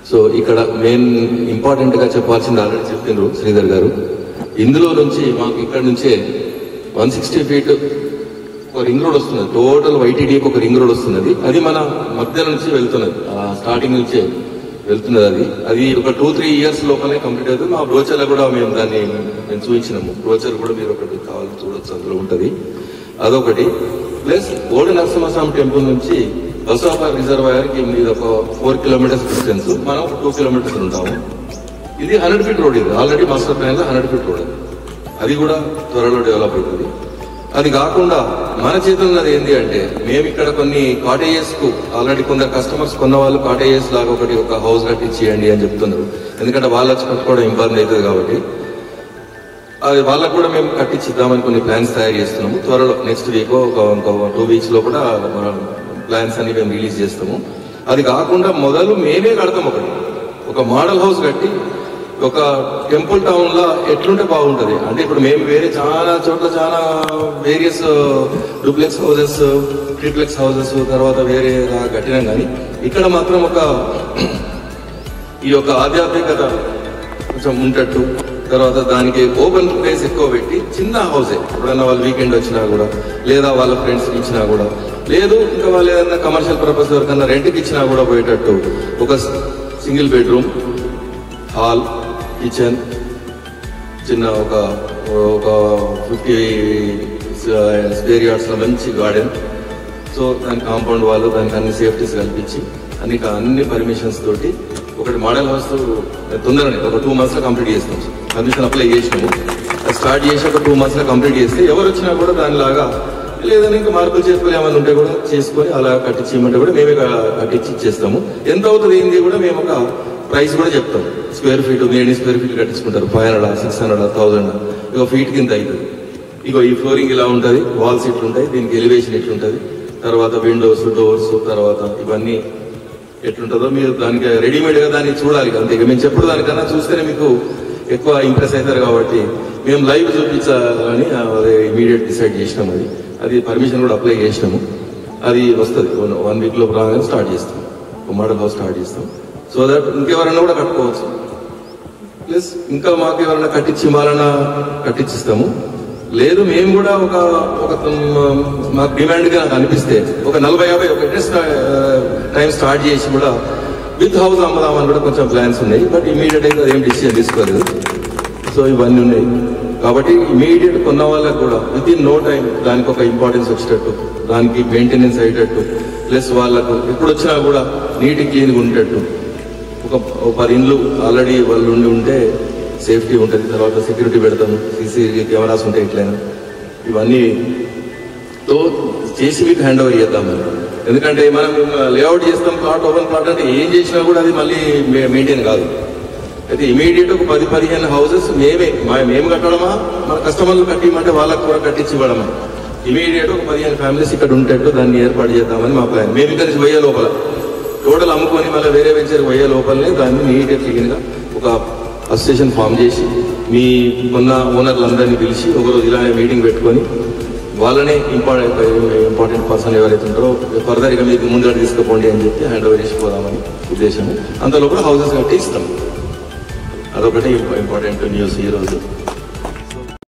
so ఇక్కడ main important గా చెప్పాల్సింది ఆల్రెడీ చెప్పిండ్రు శ్రీధర్ గారు ఇందులో నుంచి మాకు ఇక్కడ నుంచే వన్ సిక్స్టీ ఫీట్ ఒక రింగ్ రోడ్ వస్తున్నది టోటల్ వైటీడీకి ఒక రింగ్ రోడ్ వస్తున్నది అది మన మధ్య నుంచి వెళ్తున్నది స్టార్టింగ్ నుంచే వెళ్తున్నది అది అది ఒక టూ త్రీ ఇయర్స్ లోపలే కంప్లీట్ అవుతుంది మా బ్రోచర్లో కూడా మేము దాన్ని మేము చూపించినాము బ్రోచర్ కూడా మీరు ఒకటి కావాలి చూడొచ్చు అందులో ఉంటది అదొకటి ప్లస్ ఓల్డ్ నరసింహస్వామి టెంపుల్ నుంచి బసవాప రిజర్వాయర్ కి ఇది ఒక ఫోర్ కిలోమీటర్స్ డిస్టెన్స్ మనం ఒక టూ కిలోమీటర్స్ ఉంటాము ఇది హండ్రెడ్ ఫీట్ రోడ్ ఇది ఆల్రెడీ మాస్టర్ ప్లాన్ లో హండ్రెడ్ ఫీట్ రోడ్ అది కూడా త్వరలో డెవలప్ అవుతుంది అది కాకుండా మన చేతుల్లో ఉన్నది ఏంటి అంటే మేము ఇక్కడ కొన్ని కాటేజెస్ కు ఆల్రెడీ కొందరు కస్టమర్స్ కొన్న వాళ్ళు కాటేజెస్ లాగా ఒకటి ఒక హౌస్ కట్టించేయండి అని చెప్తున్నారు ఎందుకంటే వాళ్ళు వచ్చి కట్టుకోవడం ఇబ్బంది అవుతుంది కాబట్టి అది వాళ్ళకు కూడా మేము కట్టించిద్దామని కొన్ని ప్లాన్స్ తయారు చేస్తున్నాము త్వరలో నెక్స్ట్ వీక్ ఒక టూ వీక్స్ లో కూడా ప్లాన్స్ అన్ని మేము రిలీజ్ చేస్తాము అది కాకుండా మొదలు మేమే కడతాం ఒకటి ఒక మోడల్ హౌస్ కట్టి ఒక టెంపుల్ టౌన్ లో ఎట్లుంటే బాగుంటది అంటే ఇప్పుడు మేము వేరే చాలా చోట్ల చాలా various duplex houses triplex houses తర్వాత వేరే కట్టినాం కానీ ఇక్కడ మాత్రం ఒక ఈ యొక్క ఆధ్యాత్మికత కొంచెం ఉంటట్టు తర్వాత దానికి ఓపెన్ ప్లేస్ ఎక్కువ పెట్టి చిన్న హౌసే ఎప్పుడైనా వాళ్ళు వీకెండ్ వచ్చినా కూడా లేదా వాళ్ళ ఫ్రెండ్స్ ఇచ్చినా కూడా లేదు ఇంకా వాళ్ళు ఏదైనా కమర్షియల్ పర్పస్ ఎవరికన్నా రెంట్కి ఇచ్చినా కూడా పోయేటట్టు ఒక సింగిల్ బెడ్రూమ్ హాల్ కిచెన్ చిన్న ఒక ఒక ఫిఫ్టీ స్పేర్ యార్డ్స్ లో మంచి గార్డెన్ సో దాని కాంపౌండ్ వాళ్ళు దానికి అన్ని సేఫ్టీస్ కల్పించి అన్ని అన్ని పర్మిషన్స్ తోటి ఒకటి మోడల్ హౌస్ తొందరనే ఒక టూ మంత్స్ లో కంప్లీట్ చేస్తాం పర్మిషన్ అప్లై చేసినాము అది స్టార్ట్ చేసి ఒక టూ మంత్స్ లో కంప్లీట్ చేస్తే ఎవరు వచ్చినా కూడా దానిలాగా లేదని ఇంకా మార్పులు చేసుకుని ఏమైనా ఉంటే కూడా చేసుకొని అలా కట్టించి ఇవ్వమంటే కూడా మేమే క- కట్టించి ఇచ్చేస్తాము ఎంత అవుతుంది ఏంది కూడా మేము ఒక ప్రైస్ కూడా చెప్తాం స్క్వేర్ ఫీట్ మీరు ఎన్ని స్క్వేర్ ఫీట్ కట్టించుకుంటారు five hundred six hundred thousand ఇక ఫీట్ కింద అవుతుంది ఇగో ఈ ఫ్లోరింగ్ ఇలా ఉంటది వాల్స్ ఇట్లుంటాయి దీనికి ఎలివేషన్ ఇట్లుంటది తర్వాత విండోస్ డోర్స్ తర్వాత ఇవన్నీ ఎట్లుంటుందో మీరు దానికి రెడీమేడ్ గా దాన్ని చూడాలి అంతే ఇక మేము చెప్పుడు దానికన్నా చూస్తేనే మీకు ఎక్కువ ఇంప్రెస్ అవుతారు కాబట్టి మేము లైవ్ చూపించాలని అదే ఇమీడియట్ డిసైడ్ చేసినాం అది అది పర్మిషన్ కూడా అప్లై చేసినాము అది వస్తుంది వన్ వీక్ లో రాగానే స్టార్ట్ చేస్తాం ఒక మోడల్ హౌస్ స్టార్ట్ చేస్తాం సో దట్ ఇంకెవరన్నా కూడా కట్టుకోవచ్చు ప్లస్ ఇంకా మాకు ఎవరైనా కట్టించి ఇవ్వాలన్నా కట్టించిస్తాము లేదు మేము కూడా ఒక ఒక మ్, మాకు డిమాండ్ గా నాకు అనిపిస్తే ఒక నలభై యాభై ఒక ఇంట్రెస్ట్ టైం స్టార్ట్ చేసి కూడా విత్ హౌస్ అమ్మదామని కూడా కొంచెం ప్లాన్స్ ఉన్నాయి బట్ ఇమీడియట్ అయితే అదేం డిసిజన్ తీసుకోలేదు సో ఇవన్నీ ఉన్నాయి కాబట్టి ఇమీడియట్ కొన్న వాళ్ళకి కూడా విత్ ఇన్ నో టైం దానికి ఒక ఇంపార్టెన్స్ వచ్చేటట్టు దానికి మెయింటెనెన్స్ అయ్యేటట్టు ప్లస్ వాళ్ళకు ఎప్పుడు వచ్చినా కూడా నీట్ క్లీన్గా ఉండేటట్టు ఒక ఒక పది ఇండ్లు ఆల్రెడీ వాళ్ళు ఉండి ఉంటే సేఫ్టీ ఉంటుంది తర్వాత సెక్యూరిటీ పెడతాము సీసీ కెమెరాస్ ఉంటాయి ఎట్లయినా ఇవన్నీ తో చేసి మీకు హ్యాండ్ ఓవర్ చేద్దాం మనం ఎందుకంటే మనం లేఅవుట్ చేస్తాం ప్లాట్ ఓపెన్ ప్లాట్ అంటే ఏం చేసినా కూడా అది మళ్ళీ మెయింటైన్ కాదు అయితే ఇమీడియట్ ఒక పది పదిహేను హౌసెస్ మేమే మా- మేము కట్టడమా మన కస్టమర్లు కట్టిమంటే వాళ్ళకు కూడా కట్టించి ఇవ్వడమా ఇమీడియట్ ఒక పదిహేను ఫ్యామిలీస్ ఇక్కడ ఉంటట్టు దాన్ని ఏర్పాటు చేద్దామని మా ప్లాన్ మేము ఇక్కడ నుంచి పోయే లోపల టోటల్ అమ్ముకొని మళ్ళీ వేరే వెంచర్ పోయే లోపలనే దాన్ని నీట్గా క్లీన్ గా ఒక అసోసియేషన్ ఫామ్ చేసి మీ ఉన్న ఓనర్లందరినీ పిలిచి ఒకరోజు ఇలానే మీటింగ్ పెట్టుకొని వాళ్ళనే ఇంపార్టెంట్ ఇంపార్టెంట్ పర్సన్ ఎవరైతే ఉంటారో ఫర్దర్ ఇక మీకు ముందుగా తీసుకుపోండి అని చెప్పి హ్యాండ్ ఓవర్ చేసిపోదామని ఉద్దేశం అంతలో కూడా హౌసెస్ కట్టి ఇస్తాం అదొకటి ఇంపార్టెంట్ న్యూస్ ఈ రోజు